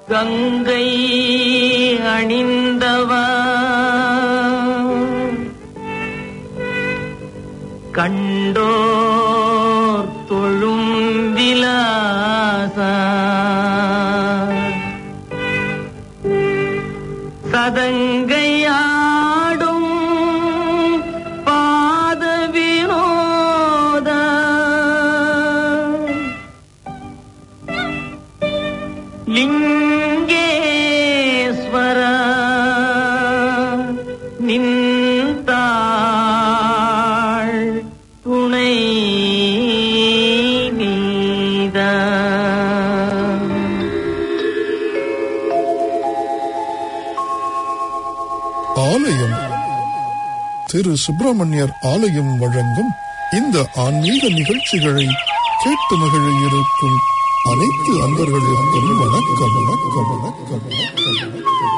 கங்கை அணிந்தவா கண்டோர் தொழும் விலாசா சதங்கையாடும் பாத வினோத லிங்கேஸ்வர நின்றாள் துணை நீதா ஆலயம் திரு சுப்பிரமணியர் ஆலயம் வழங்கும் இந்த ஆன்மீக நிகழ்ச்சிகளை கேட்டு மகிழ இருக்கும் அனைத்து அன்பர்களுக்கும் வணக்கம் வணக்கம் வணக்கம் வணக்கம் வணக்கம்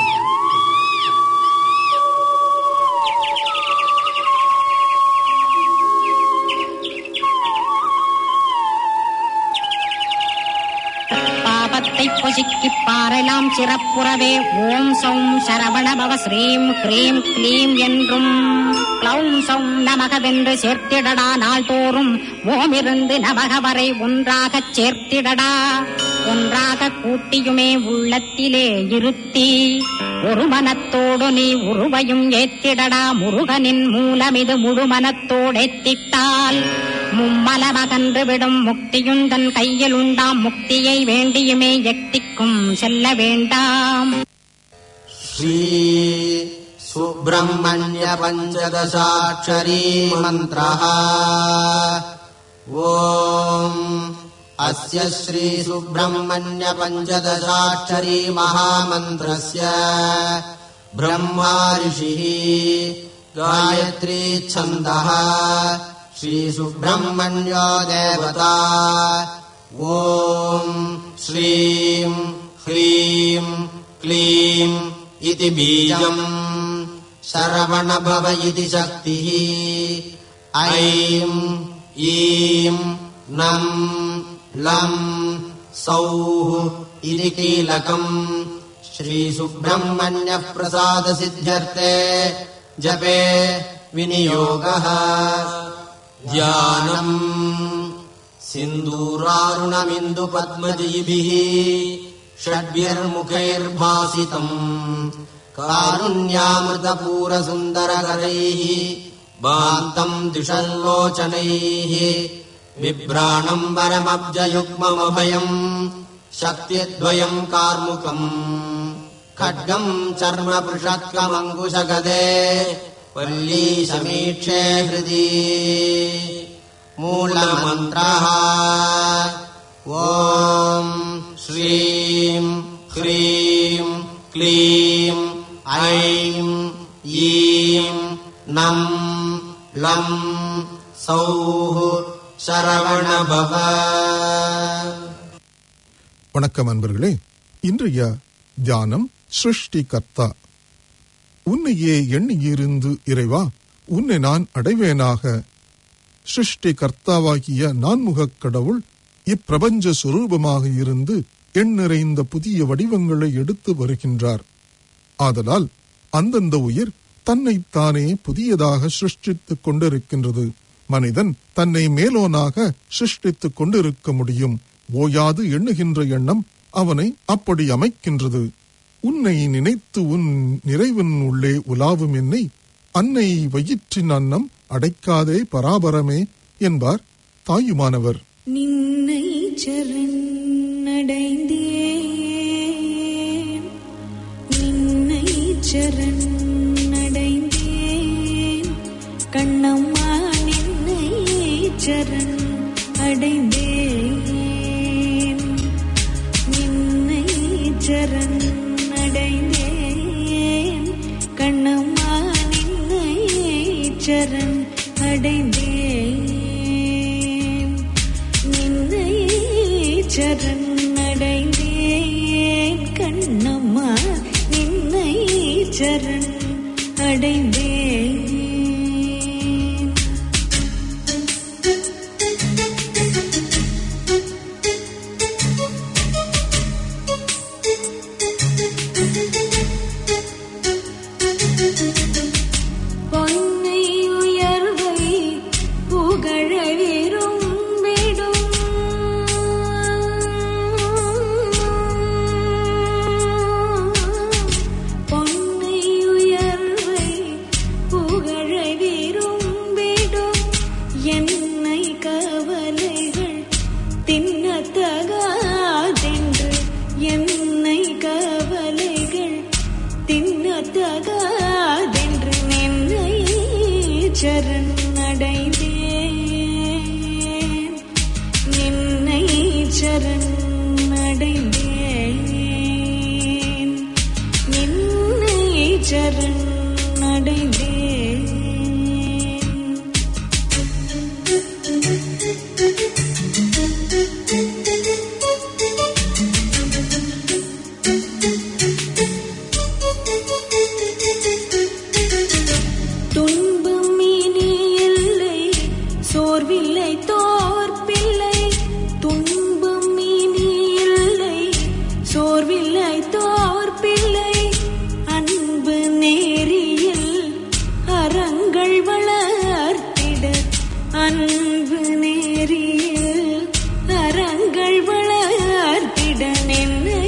பாபத்தை பொசுக்கிப் பாரெல்லாம் சிறப்புறவே ஓம் சௌம் சரவணபவ ஸ்ரீம் க்ரீம் க்ளீம் என்றும் க்ளௌம் சௌம் நமகவென்று சேர்த்திடடா நாள்தோறும் ஓமிருந்து நமக வரை ஒன்றாகச் சேர்த்திடடா ஒன்றாக கூட்டியுமே உள்ளத்திலே இருத்தி ஒரு மனத்தோடு நீ உருவையும் ஏத்திடடா முருகனின் மூலமிது முழு மனத்தோடேத்திட்டால் மும்மலமகன்று விடும் முக்தியுந்தன் கையில் உண்டாம் முக்தியை வேண்டியுமே எட்டிக்கும் செல்ல வேண்டாம் श्री सुब्रह्मण्य पञ्चदशाक्षरी मन्त्रः ॐ अस्य श्री सुब्रह्मण्य पञ्चदशाक्षरी महामन्त्रस्य ब्रह्मा ऋषिः गायत्री छन्दः श्रीसुब्रह्मण्यो देवता ॐ श्रीं ह्रीं क्लीं इति बीजम् शरवणभव इति शक्तिः ऐं ईं नं लं सौः इति कीलकम् श्रीसुब्रह्मण्यः प्रसादसिद्ध्यर्थे जपे विनियोगः ध्यानम् सिन्दूरारुणमिन्दुपद्मजयिभिः षड्भिर्मुखैर्भासितम् कारुण्यामृतपूरसुन्दरकरैः बान्तम् दिशल्लोचनैः बिभ्राणम् वरमब्जयुग्ममभयम् शक्तिद्वयम् कार्मुकम् खड्गम् चर्मपृषत्कमङ्कुशगदे वल्लीसमीक्षे हृदि मूलमन्त्रः ॐ श्रीं ह्रीं क्लीं ऐं ईं नं लं सौः शरवणभव வணக்கம் அன்பர்களே இன்றைய தியானம் சிருஷ்டி கர்த்தா உன்னையே எண்ணியிருந்து இறைவா உன்னை நான் அடைவேனாக சிருஷ்டி கர்த்தாவாகிய நான்முகக் கடவுள் இப்பிரபஞ்ச சுரூபமாக இருந்து எண் நிறைந்த புதிய வடிவங்களை எடுத்து வருகின்றார் ஆதலால் அந்தந்த உயிர் தன்னைத்தானே புதியதாக சிருஷ்டித்துக் கொண்டிருக்கின்றது மனிதன் தன்னை மேலோனாக சிருஷ்டித்துக் கொண்டிருக்க முடியும் ஓயாது எண்ணுகின்ற எண்ணம் அவனை அப்படி அமைக்கின்றது உன்னை நினைத்து உன் நிறைவின் உள்ளே உலாவும் என்னை அன்னை வயிற்றின் அன்னம் அடைக்காதே பராபரமே என்பார் தாயுமானவர் நின்னை சரணடைந்தேன் நின்னை சரணடைந்தேன் கண்ணம்மா நின்னை சரண் அடைந்தேன் நின்னை சரண் அடைந்தேன் கண்ணம்மா நின்னை சரண் அடைந்தேன் நின்னை சரணடைந்தேன் கண்ணம்மா நின்னை சரண் அடைந்தேன் சரணடைந்தேன் நின்னை சரணடைந்தேன் நின்னை சரணடைந்தேன் துன்பம் இனி இல்லை சோர்வில்லை தோற்பில்லை துன்பம் இனி இல்லை சோர்வில்லை தோற்பில்லை அன்பு நேரியில் அறங்கள் வளர்த்திட அன்பு நேரியில் அறங்கள் வளர்த்திட நின்னை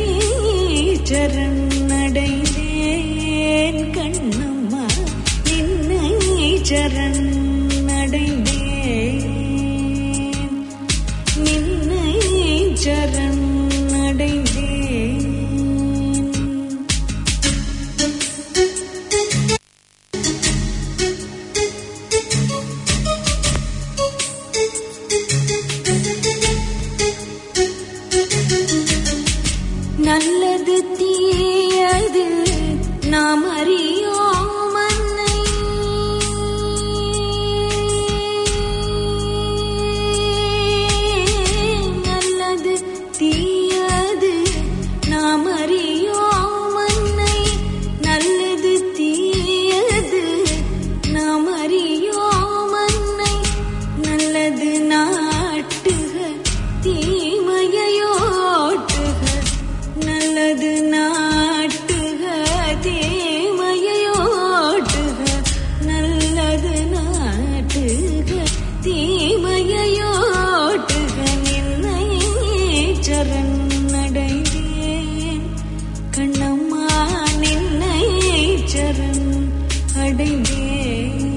சரணடைந்தேன் கண்ணம்மா நின்னை சரணடைந்தேன் நின்னை சரணடைந்தேன் நல்லது தீயது நாம் அறியோம் அன்னை நல்லது தீயது நாம் அறியோம் அன்னை நல்லது தீயது நாம் அறியோம் அன்னை நல்லது நாட்டுக தீமையோட்டுக நல்லது நாட்டுக தீமையோட்டுக நல்லது நாட்டுக தீமையோட்டுக நின்னை சரணடைந்தேன் கண்ணம்மா நின்னை சரண் அடைந்தேன்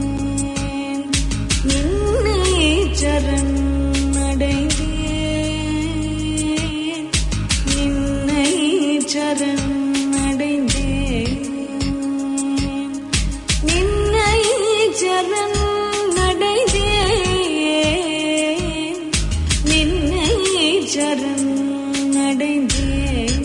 நின்னை சரண் அடைந்தேன் நின்னை சரண் அடைந்தேன் நின்னை சரண் அடைந்தேன் நின்னை சரண் அடைந்தேன்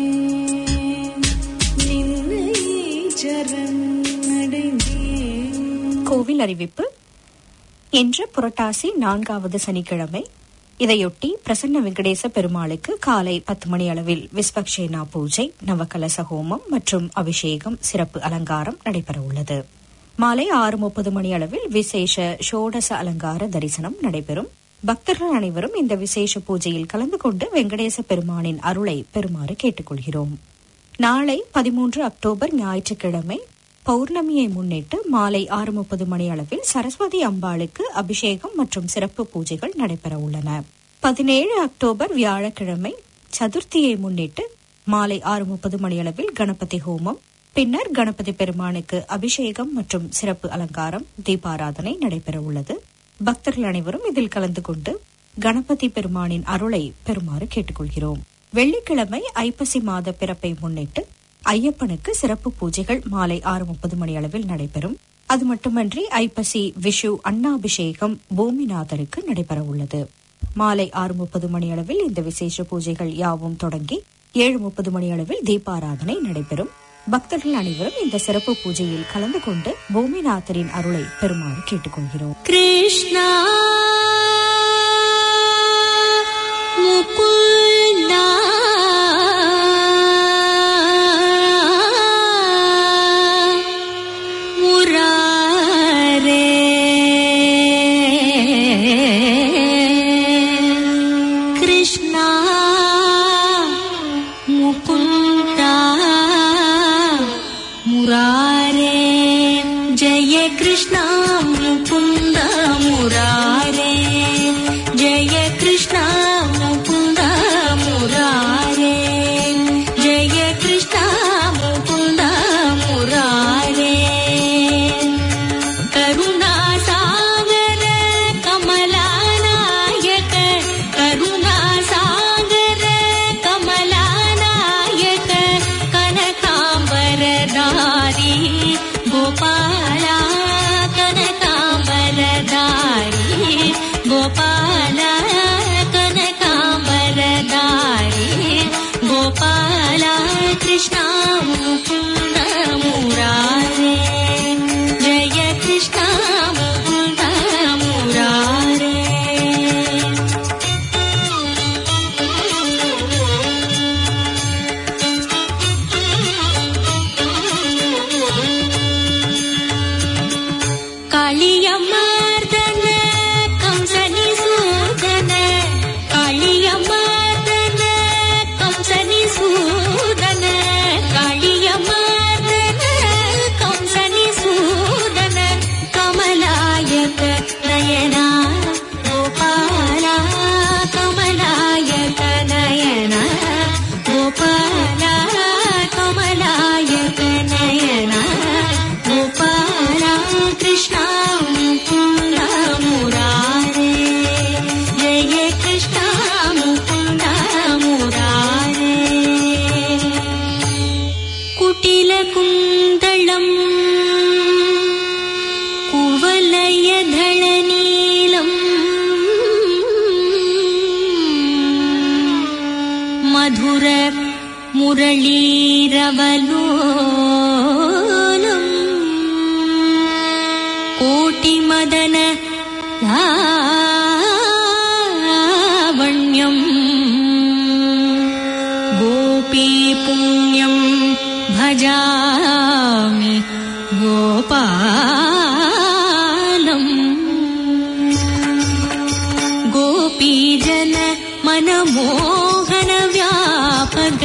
நின்னை சரண் அடைந்தேன் கோவில் அறிவிப்பு இன்று புரட்டாசி நான்காவது சனிக்கிழமை இதையொட்டி பிரசன்ன வெங்கடேச பெருமாளுக்கு காலை பத்து மணி அளவில் விஸ்வக்ஷேனா பூஜை நவகலச ஹோமம் மற்றும் அபிஷேகம் சிறப்பு அலங்காரம் நடைபெறவுள்ளது மாலை ஆறு முப்பது மணி அளவில் விசேஷ ஷோடச அலங்கார தரிசனம் நடைபெறும் பக்தர்கள் அனைவரும் இந்த விசேஷ பூஜையில் கலந்து கொண்டு வெங்கடேச பெருமானின் அருளை பெறுமாறு கேட்டுக்கொள்கிறோம் நாளை பதிமூன்று அக்டோபர் ஞாயிற்றுக்கிழமை பௌர்ணமியை முன்னிட்டு மாலை ஆறு முப்பது மணி அளவில் சரஸ்வதி அம்பாளுக்கு அபிஷேகம் மற்றும் சிறப்பு பூஜைகள் நடைபெற உள்ளன பதினேழு அக்டோபர் வியாழக்கிழமை சதுர்த்தியை முன்னிட்டு மாலை ஆறு முப்பது மணி அளவில் கணபதி ஹோமம் பின்னர் கணபதி பெருமானுக்கு அபிஷேகம் மற்றும் சிறப்பு அலங்காரம் தீபாராதனை நடைபெற உள்ளது பக்தர்கள் அனைவரும் இதில் கலந்து கொண்டு கணபதி பெருமானின் அருளை பெறுமாறு கேட்டுக்கொள்கிறோம் வெள்ளிக்கிழமை ஐப்பசி மாத பிறப்பை முன்னிட்டு ஐயப்பனுக்கு சிறப்பு பூஜைகள் மாலை ஆறு முப்பது மணி அளவில் நடைபெறும் அது மட்டுமன்றி ஐப்பசி விஷு அன்னாபிஷேகம் பூமிநாதருக்கு நடைபெற உள்ளது மாலை ஆறு முப்பது மணி அளவில் இந்த விசேஷ பூஜைகள் யாவும் தொடங்கி ஏழு முப்பது மணி அளவில் தீபாராதனை நடைபெறும் பக்தர்கள் அனைவரும் இந்த சிறப்பு பூஜையில் கலந்து கொண்டு பூமிநாதரின் அருளை பெறுமாறு கேட்டுக்கொள்கிறோம் कृष्णा मुकुन्दा मुरारे कृष्णा मुकुन्दा मुरारे जय कृष्ण मुकुन्द मुरारे गोपाला कृष्णा मुकुन्द मुरारे जय कृष्णा मुकुन्द मुरारे कालियमार्दन कंसनि सूदन कालियमार्दन कंसनि सूदन कालियमार्दन कंसनि सूदन कमलायत नयना गोपाला कमलायत नयना गोपाला कमलायत नयना गोपाला कृष्णा मुकुन्द मुरारे जय कृष्णा मुकुन्द मुरारे कुटिलकुन्दलम् कुवलयधळनीलम् मधुर मुरलीरवलोलम् कोटिमदन लावण्यम् गोपीपुण्यम् भजामि गोपालम् गोपीजन मनमोहन व्यापक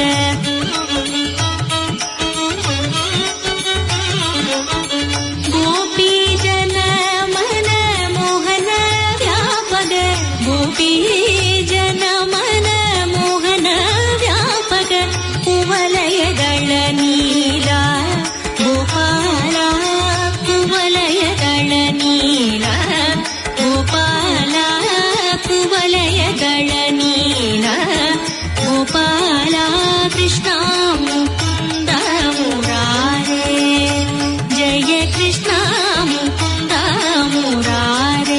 गोपीजन मन मोहन व्यापक गोपीजन मन मोहन व्यापक कुवलयಗಳ ನೀಲ ಗೋಪಾಲ ಕುವಲಯಗಳ ನೀಲ ಗೋಪಾಲ ಕುವಲಯಗಳ ನೀಲ ಗೋಪಾಲ ಕೃಷ್ಣ ಮುಕುಂದ ಮುರಾರೇ ಜಯ ಕೃಷ್ಣ ಮುಕುಂದ ಮುರಾರೇ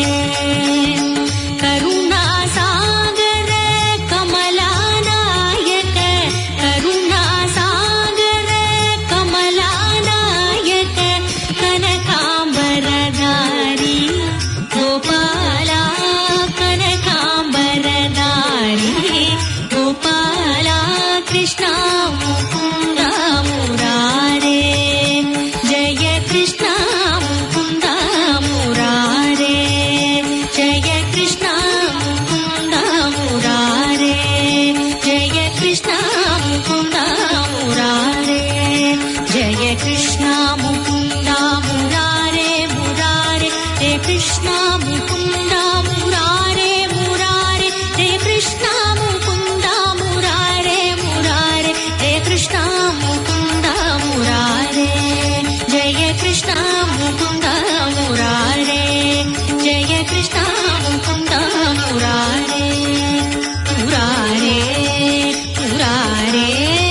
ಕರುಣಾ ಸಾಗರ ಕಮಲಾನಾಯಕ ಕರುಣಾ ಸಾಗರ ಕಮಲಾನಾಯಕ ಕನಕಾಂಬರಧಾರಿ ಗೋಪಾಲ ಕನಕಾಂಬರಧಾರಿ ಗೋಪಾಲ ಕೃಷ್ಣ ಮುಕುಂದ ಮುರಾರೇ ಜಯ ಕೃಷ್ಣ ಮುಕುಂದ ಮುರಾರೇ ಜಯ ಕೃಷ್ಣ ಮುಕುಂದ ಮುರಾರೇ ಜಯ ಕೃಷ್ಣ ಮುಕುಂದ ಮುರಾರೇ ಜಯ ಕೃಷ್ಣ ಮುಕುಂದ ಮುರಾರೇ ಮುರಾರೇ ಹೇ ಕೃಷ್ಣ ಮುಕುಂದ ಮುರಾರೇ ಮುರಾರೇ ಹೇ ಕೃಷ್ಣ ಮುಕುಂದ ಮುರಾರೇ ಮುರಾರೇ ಹೇ ಕೃಷ್ಣ ಮುಕುಂದ ಮುರಾರೇ ಜಯ ಕೃಷ್ಣ ಮುಕುಂದ ಮುರಾರೇ ಜಯ ಕೃಷ್ಣ ಮುಕುಂದ ಮುರಾರೇ ಮುರಾರೇ ಮುರಾರೇ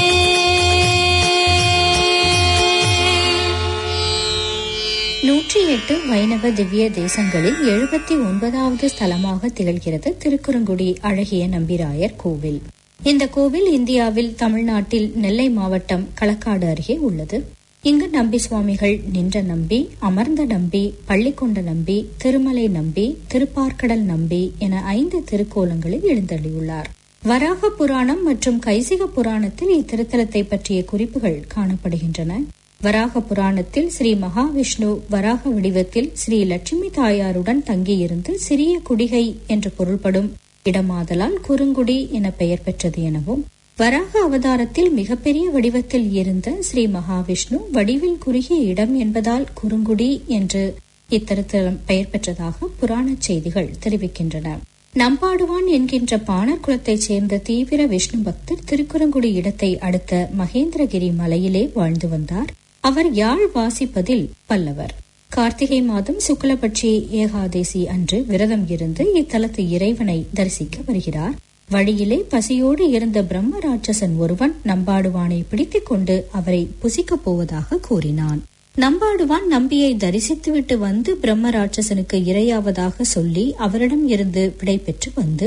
நூற்றி எட்டு வைணவ திவ்ய தேசங்களில் எழுபத்தி ஒன்பதாவது ஸ்தலமாக திகழ்கிறது திருக்குறுங்குடி அழகிய நம்பிராயர் கோவில் இந்த கோவில் இந்தியாவில் தமிழ்நாட்டில் நெல்லை மாவட்டம் களக்காடு அருகே உள்ளது இங்கு நம்பி சுவாமிகள் நின்ற நம்பி அமர்ந்த நம்பி பள்ளிக்கொண்ட நம்பி திருமலை நம்பி திருப்பார்க்கடல் நம்பி என ஐந்து திருக்கோலங்களில் எழுந்தள்ளியுள்ளார் வராக புராணம் மற்றும் கைசிக புராணத்தில் இத்திருத்தலத்தை பற்றிய குறிப்புகள் காணப்படுகின்றன வராக புராணத்தில் ஸ்ரீ மகாவிஷ்ணு வராக வடிவத்தில் ஸ்ரீ லட்சுமி தாயாருடன் தங்கியிருந்து சிறிய குடிகை என்று பொருள்படும் இடமாதலால் குறுங்குடி என பெயர் பெற்றது எனவும் வராக அவதாரத்தில் மிகப்பெரிய வடிவத்தில் இருந்த ஸ்ரீ மகாவிஷ்ணு வடிவில் குறுகிய இடம் என்பதால் குறுங்குடி என்று இத்திருத்தலம் பெயர் பெற்றதாக புராணச் செய்திகள் தெரிவிக்கின்றன நம்பாடுவான் என்கின்ற பாணர் குலத்தைச் சேர்ந்த தீவிர விஷ்ணு பக்தர் திருக்குறங்குடி இடத்தை அடுத்த மகேந்திரகிரி மலையிலே வாழ்ந்து வந்தார் அவர் யாழ் வாசிப்பதில் பல்லவர் கார்த்திகை மாதம் சுக்லபட்சி ஏகாதேசி அன்று விரதம் இருந்து இத்தலத்து இறைவனை தரிசிக்க வருகிறார் வழியிலே பசியோடு இருந்த பிரம்ம ராட்சசன் ஒருவன் நம்பாடுவானை பிடித்துக் கொண்டு அவரை புசிக்கப் போவதாக கூறினான் நம்பாடுவான் நம்பியை தரிசித்துவிட்டு வந்து பிரம்ம ராட்சசனுக்கு இரையாவதாக சொல்லி அவரிடம் இருந்து விடை பெற்று வந்து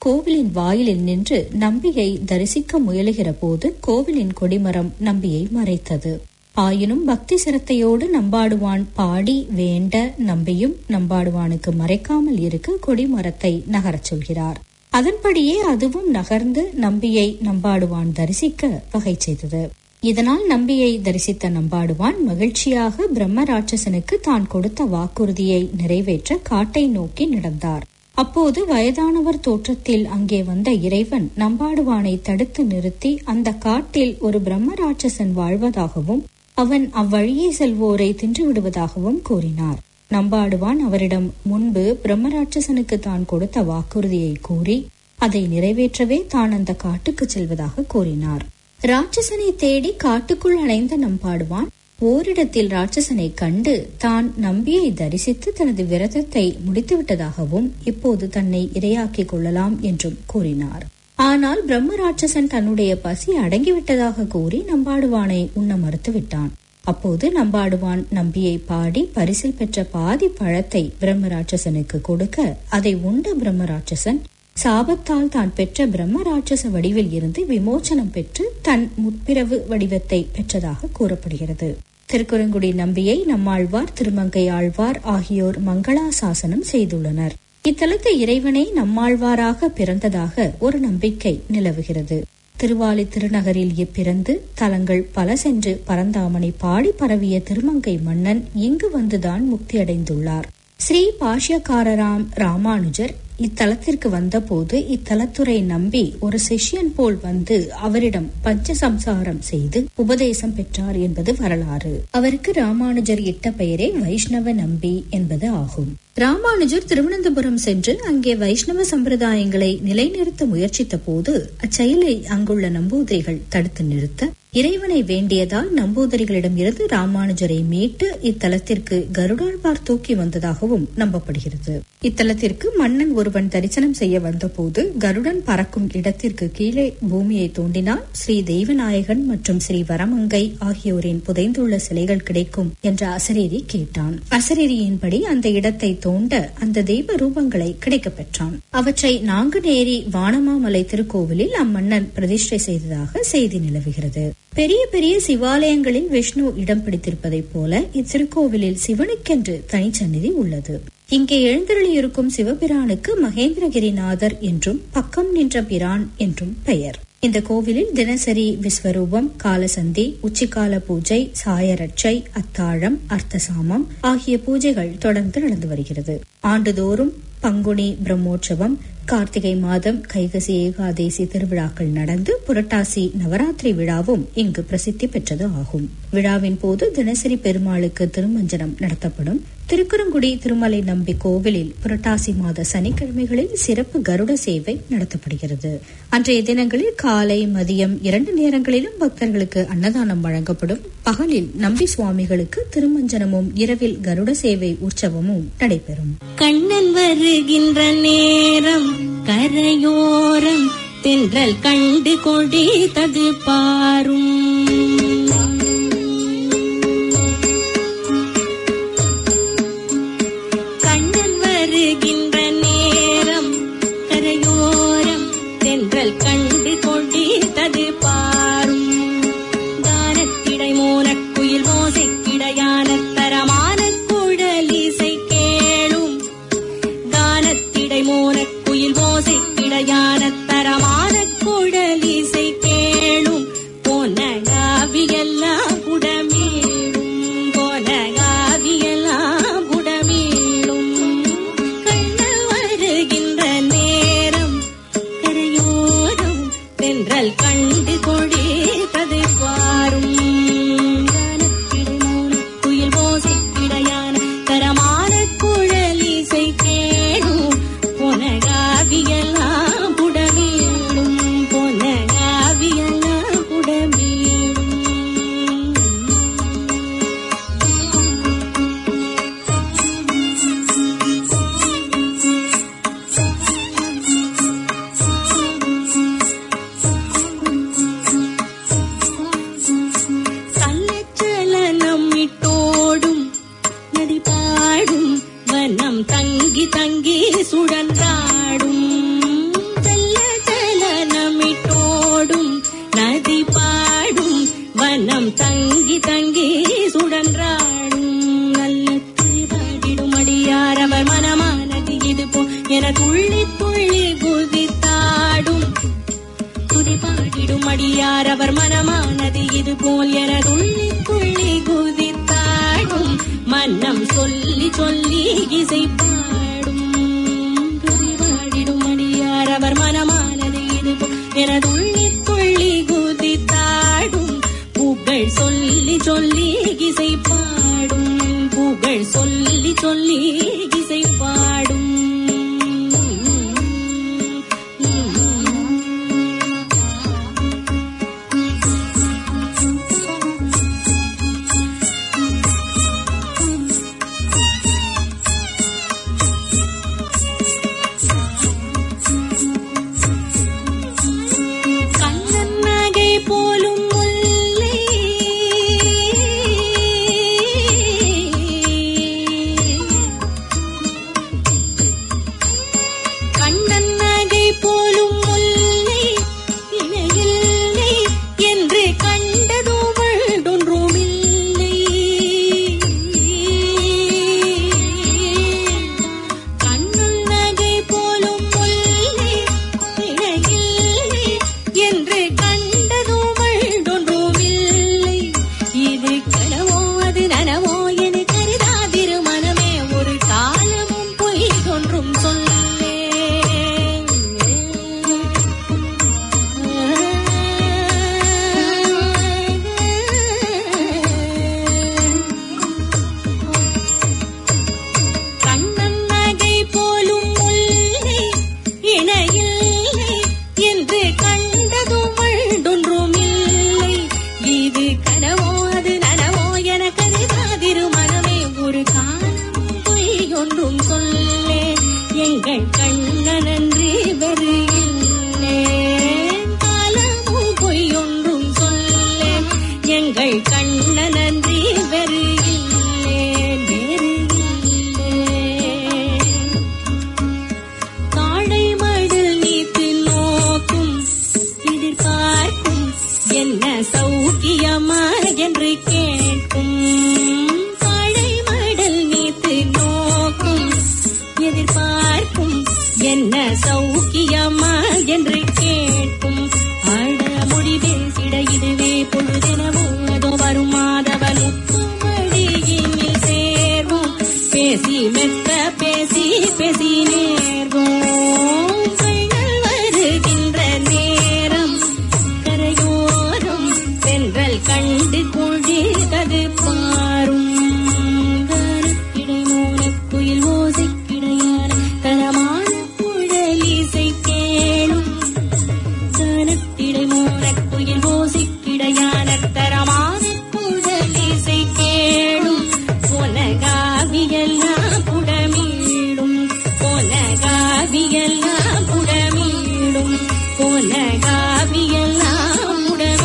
கோவிலின் வாயிலில் நின்று நம்பியை தரிசிக்க முயலுகிற போது கோவிலின் கொடிமரம் நம்பியை மறைத்தது ஆயினும் பக்தி சிரத்தையோடு நம்பாடுவான் பாடி வேண்ட நம்பியும் நம்பாடுவானுக்கு மறைக்காமல் இருக்க கொடிமரத்தை நகரச் சொல்கிறார் அதன்படியே அதுவும் நகர்ந்து நம்பியை நம்பாடுவான் தரிசிக்க வகை செய்தது இதனால் நம்பியை தரிசித்த நம்பாடுவான் மகிழ்ச்சியாக பிரம்ம ராட்சசனுக்கு தான் கொடுத்த வாக்குறுதியை நிறைவேற்ற காட்டை நோக்கி நடந்தார் அப்போது வயதானவர் தோற்றத்தில் அங்கே வந்த இறைவன் நம்பாடுவானை தடுத்து நிறுத்தி அந்த காட்டில் ஒரு பிரம்ம ராட்சசன் வாழ்வதாகவும் அவன் அவ்வழியே செல்வோரை தின்று விடுவதாகவும் கூறினார் நம்பாடுவான் அவரிடம் முன்பு பிரம்மராட்சசனுக்கு தான் கொடுத்த வாக்குறுதியை கூறி அதை நிறைவேற்றவே தான் அந்த காட்டுக்கு செல்வதாக கூறினார் ராட்சசனை தேடி காட்டுக்குள் அலைந்த நம்பாடுவான் ஓரிடத்தில் ராட்சசனை கண்டு தான் நம்பியை தரிசித்து தனது விரதத்தை முடித்துவிட்டதாகவும் இப்போது தன்னை இரையாக்கிக் கொள்ளலாம் என்றும் கூறினார் ஆனால் பிரம்ம ராட்சசன் தன்னுடைய பசி அடங்கிவிட்டதாக கூறி நம்பாடுவானை உண்ண மறுத்துவிட்டான் அப்போது நம்பாடுவான் நம்பியை பாடி பரிசில் பெற்ற பாதி பழத்தை பிரம்ம ராட்சசனுக்கு கொடுக்க அதை உண்ட பிரம்ம ராட்சசன் சாபத்தால் தான் பெற்ற பிரம்ம ராட்சச வடிவில் இருந்து விமோசனம் பெற்று தன் முற்பிறவு வடிவத்தை பெற்றதாக கூறப்படுகிறது திருக்குறங்குடி நம்பியை நம்மாழ்வார் திருமங்கை ஆழ்வார் ஆகியோர் மங்களாசாசனம் செய்துள்ளனர் இத்தலத்து இறைவனே நம்மாழ்வாராக பிறந்ததாக ஒரு நம்பிக்கை நிலவுகிறது திருவாலி திருநகரில் பிறந்து தலங்கள் பல சென்று பரந்தாமனை பாடி பரவிய திருமங்கை மன்னன் இங்கு வந்துதான் முக்தியடைந்துள்ளார் ஸ்ரீ பாஷ்யக்காரராம் ராமானுஜர் இத்தலத்திற்கு வந்தபோது இத்தலத்துறை நம்பி ஒரு சிஷ்யன் போல் வந்து அவரிடம் பஞ்ச சம்சாரம் செய்து உபதேசம் பெற்றார் என்பது வரலாறு அவருக்கு ராமானுஜர் இட்ட பெயரே வைஷ்ணவ நம்பி என்பது ஆகும் ராமானுஜர் திருவனந்தபுரம் சென்று அங்கே வைஷ்ணவ சம்பிரதாயங்களை நிலைநிறுத்த முயற்சித்த போது அச்செயலை அங்குள்ள நம்பூதிரிகள் தடுத்து நிறுத்த இறைவனை வேண்டியதால் நம்பூதிரிகளிடம் இருந்து ராமானுஜரை மீட்டு இத்தலத்திற்கு கருடாழ்வார் தூக்கி வந்ததாகவும் நம்பப்படுகிறது இத்தலத்திற்கு மன்னன் ஒருவன் தரிசனம் செய்ய வந்தபோது கருடன் பறக்கும் இடத்திற்கு கீழே பூமியை தோண்டினால் ஸ்ரீ தெய்வநாயகன் மற்றும் ஸ்ரீ வரமங்கை ஆகியோரின் புதைந்துள்ள சிலைகள் கிடைக்கும் என்ற அசரீரி கேட்டான் அசரீரியின்படி அந்த இடத்தை தோண்ட அந்த தெய்வ ரூபங்களை கிடைக்கப் பெற்றான் அவற்றை நாங்குநேரி வானமாமலை திருக்கோவிலில் அம்மன்னன் பிரதிஷ்டை செய்ததாக செய்தி நிலவுகிறது பெரிய பெரிய சிவாலயங்களில் விஷ்ணு இடம் பிடித்திருப்பதைப் போல இத்திருக்கோவிலில் சிவனுக்கென்று தனிச்சந்நிதி உள்ளது இங்கே எழுந்தருளியிருக்கும் சிவபிரானுக்கு மகேந்திரகிரிநாதர் என்றும் பக்கம் நின்ற பிரான் என்றும் பெயர் இந்த கோவிலில் தினசரி விஸ்வரூபம் காலசந்தி உச்சிக்கால பூஜை சாயரட்சை அத்தாழம் அர்த்தசாமம் ஆகிய பூஜைகள் தொடர்ந்து நடந்து வருகிறது ஆண்டுதோறும் பங்குனி பிரம்மோற்சவம் கார்த்திகை மாதம் கைகசி ஏகாதேசி திருவிழாக்கள் நடந்து புரட்டாசி நவராத்திரி விழாவும் இங்கு பிரசித்தி பெற்றது ஆகும் விழாவின் போது தினசரி பெருமாளுக்கு திருமஞ்சனம் நடத்தப்படும் திருக்குறங்குடி திருமலை நம்பி கோவிலில் புரட்டாசி மாத சனிக்கிழமைகளில் சிறப்பு கருட சேவை நடத்தப்படுகிறது அன்றைய தினங்களில் காலை மதியம் இரண்டு நேரங்களிலும் பக்தர்களுக்கு அன்னதானம் வழங்கப்படும் பகலில் நம்பி சுவாமிகளுக்கு திருமஞ்சனமும் இரவில் கருட சேவை உற்சவமும் நடைபெறும் கண்ணன் வருகின்ற நேரம் கரையோரம் தென்றல் கண்டு கொடித்தது பாரும் கண்ணன் வருகின்ற நேரம் கரையோரம் தென்றல் கண்டு கொடித்தது பாரும் கானத்திடை மோனக்குயில் மோசைக்கிடையான தரமான குழலிசை கேளும் கானத்திடை மோனக்குயில் மோசைக்கிடையான தரமான குழலிசை கேளும் பொன்னடா இசை பாடும் வனம் தங்கி தங்கி சுழன்றாடும் நல்ல துதிபாடிடும் அடியார் அவர் மனமானது இது போ என துள்ளி துள்ளி குதித்தாடும் துதிபாடிடும் அடியார் அவர் மனமானது இது போல் என துள்ளி துள்ளி குதித்தாடும் மன்னம் சொல்லி சொல்லி இசை பாடும் துதிபாடிடும் அடியார் அவர் மனமானது இது போல் என துள்ளி துள்ளி குதித்தாடும் புகழ் சொல்லி சொல்லி இசை பாடும் புகழ் சொல்லி சொல்லி இசை பாடும் கண்ணன் நகை போலும் முல்லை கண்ணன் நகை போலும் முல்லை இணையில்லை என்று கண்டதோ வண்டொன்றுமில்லை கண்ணன் நகை போலும் முல்லை இணையில்லை என்று கண்டதோ வண்டொன்றுமில்லை இது கனவோ அது நனவோ என கருதாதிரு மனமே ஒரு காலமும் பொய் ஒன்றும் சொல்லே கண்ணன் நகை போலும் முல்லை இணையில்லை என்று கண்டதும் வண்டொன்றும் இல்லை இது கனவோ அது நனவோ என கருதாதிரு மனமே ஒரு காலம் பொய் ஒன்றும் சொல்லே எங்கள் கண்ணனன்றி வெறு இல்லை காலமும் பொய் ஒன்றும் சொல்லே எங்கள் கண்ணனன்றி வெறு இல்லை வேறு இல்லை காடை மடல் நீத்து நோக்கும் எதிர்பார்க்கும் என்ன சௌக்கியமா என்று கேட்கும் காடை மடல் நீத்து நோக்கும் எதிர்பார்க்கும் என்ன சௌக்கியமா என்று கேட்கும் ஆட மொழி பேசிட இதுவே பொழுதெனவோ அதோ வரும் மாதவன் உத்தமடியினில் சேர்வோம் பேசி மெத்த பேசி பேசி நேர்வோம் கண்ணல் வருகின்ற நேரம் கரையோரம் சென்றல் கண்டு கொண்டிருந்தது பாரும் கருக்கிடை மூலக்குயில் ஓசைக்கிடையான தரமான குழலிசை கேளும் சனத்திடை மூலக்குயில் ஓசைக்கிடையான தரமான குழலிசை கேளும் பொனகாவியெல்லாம் புடமீடும் பொனகாவியெல்லாம் புடமீடும் பொனகாவியெல்லாம்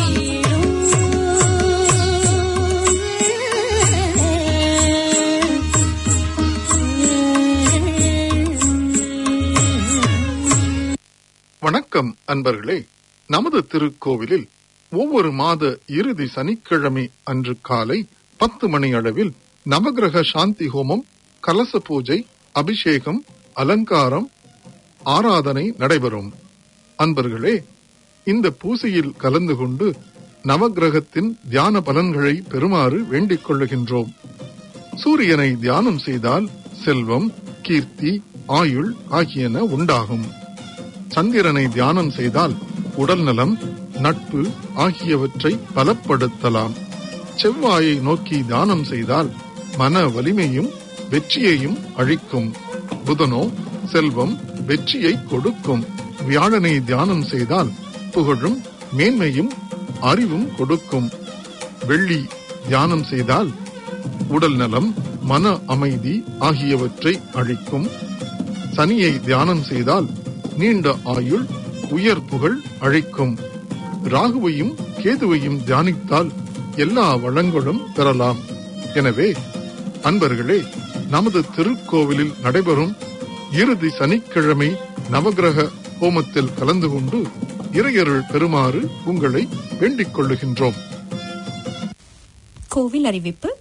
புடமீடும் வணக்கம் அன்பர்களே நமது திருக்கோவிலில் ஒவ்வொரு மாத இறுதி சனிக்கிழமை அன்று காலை பத்து மணி அளவில் நவகிரக சாந்தி ஹோமம் கலச பூஜை அபிஷேகம் அலங்காரம் ஆராதனை நடைபெறும் அன்பர்களே இந்த பூசையில் கலந்து கொண்டு நவகிரகத்தின் தியான பலன்களை பெறுமாறு வேண்டிக் கொள்ளுகின்றோம் சூரியனை தியானம் செய்தால் செல்வம் கீர்த்தி ஆயுள் ஆகியன உண்டாகும் சந்திரனை தியானம் செய்தால் உடல் நலம் நட்பு ஆகியவற்றை பலப்படுத்தலாம் செவ்வாயை நோக்கி தியானம் செய்தால் மன வலிமையும் வெற்றியையும் அழிக்கும் புதனோ செல்வம் வெற்றியை கொடுக்கும் வியாழனை தியானம் செய்தால் புகழும் மேன்மையும் அறிவும் கொடுக்கும் வெள்ளி தியானம் செய்தால் உடல் நலம் மன அமைதி ஆகியவற்றை அழிக்கும் சனியை தியானம் செய்தால் நீண்ட ஆயுள் உயர் புகழ் அழிக்கும் ராகுவையும் கேதுவையும் தியானித்தால் எல்லா வளங்களும் பெறலாம் எனவே அன்பர்களே நமது திருக்கோவிலில் நடைபெறும் இறுதி சனிக்கிழமை நவகிரக ஹோமத்தில் கலந்து கொண்டு இறையருள் பெறுமாறு உங்களை வேண்டிக் கொள்ளுகின்றோம் கோவில் அறிவிப்பு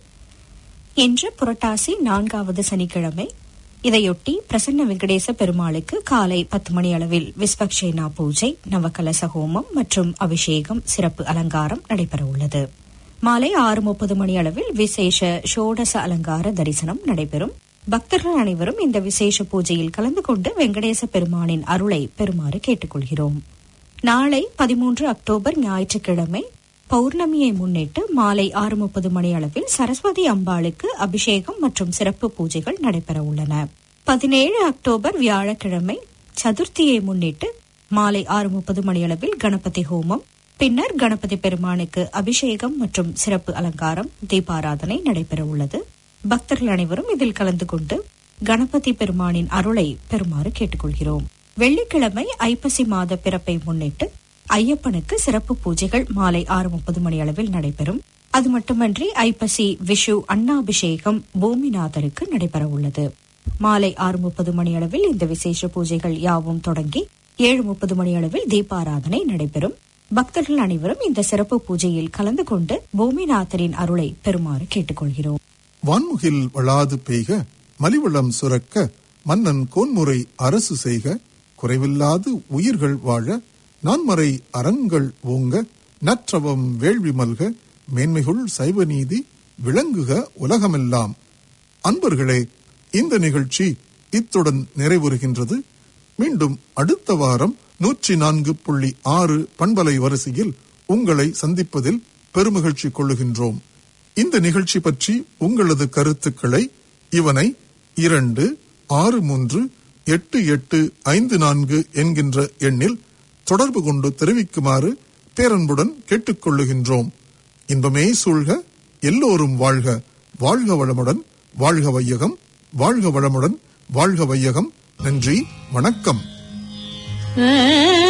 இன்று புரட்டாசி நான்காவது சனிக்கிழமை இதையொட்டி பிரசன்ன வெங்கடேச பெருமாளுக்கு காலை பத்து மணி அளவில் விஸ்வக்ஷேனா பூஜை நவகலச ஹோமம் மற்றும் அபிஷேகம் சிறப்பு அலங்காரம் நடைபெறவுள்ளது மாலை ஆறு முப்பது மணி அளவில் விசேஷ ஷோடச அலங்கார தரிசனம் நடைபெறும் பக்தர்கள் அனைவரும் இந்த விசேஷ பூஜையில் கலந்து கொண்டு வெங்கடேச பெருமானின் அருளை பெறுமாறு கேட்டுக்கொள்கிறோம் நாளை பதிமூன்று அக்டோபர் ஞாயிற்றுக்கிழமை பௌர்ணமியை முன்னிட்டு மாலை ஆறு முப்பது மணி அளவில் சரஸ்வதி அம்பாளுக்கு அபிஷேகம் மற்றும் சிறப்பு பூஜைகள் நடைபெற உள்ளன பதினேழு அக்டோபர் வியாழக்கிழமை சதுர்த்தியை முன்னிட்டு மாலை ஆறு முப்பது மணி அளவில் கணபதி ஹோமம் பின்னர் கணபதி பெருமானுக்கு அபிஷேகம் மற்றும் சிறப்பு அலங்காரம் தீபாராதனை நடைபெற உள்ளது பக்தர்கள் அனைவரும் இதில் கலந்து கொண்டு கணபதி பெருமானின் அருளை பெறுமாறு கேட்டுக்கொள்கிறோம் வெள்ளிக்கிழமை ஐப்பசி மாத பிறப்பை முன்னிட்டு ஐயப்பனுக்கு சிறப்பு பூஜைகள் மாலை ஆறு முப்பது மணி அளவில் நடைபெறும் அது மட்டுமன்றி ஐப்பசி விஷு அன்னாபிஷேகம் பூமிநாதருக்கு நடைபெற உள்ளது மாலை ஆறு முப்பது மணி அளவில் இந்த விசேஷ பூஜைகள் யாவும் தொடங்கி ஏழு முப்பது மணி அளவில் தீபாராதனை நடைபெறும் பக்தர்கள் அனைவரும் இந்த சிறப்பு பூஜையில் கலந்து கொண்டு பூமிநாதரின் அருளை பெறுமாறு கேட்டுக்கொள்கிறோம் வான்முகில் வளாது பெய்க மலிவளம் சுரக்க மன்னன் கோன்முறை அரசு செய்க குறைவில்லாது உயிர்கள் வாழ நான்மறை அறங்கள் ஓங்க நற்றவம் வேள்வி மல்க மேன்மைகுள் சைவ நீதி விளங்குக உலகமெல்லாம் அன்பர்களே இந்த நிகழ்ச்சி இத்துடன் நிறைவுறுகின்றது மீண்டும் அடுத்த வாரம் நூற்றி நான்கு புள்ளி ஆறு பண்பலை வரிசையில் உங்களை சந்திப்பதில் பெருமகிழ்ச்சி கொள்ளுகின்றோம் இந்த நிகழ்ச்சி பற்றி உங்களது கருத்துக்களை இவனை இரண்டு ஆறு மூன்று எட்டு எட்டு ஐந்து நான்கு என்கின்ற எண்ணில் தொடர்பு கொண்டு தெரிவிக்குமாறு பேரன்புடன் கேட்டுக்கொள்ளுகின்றோம் இன்பமே சூழ்க எல்லோரும் வாழ்க வாழ்க வளமுடன் வாழ்க வையகம் வாழ்க வளமுடன் வாழ்க வையகம் நன்றி வணக்கம் ஆ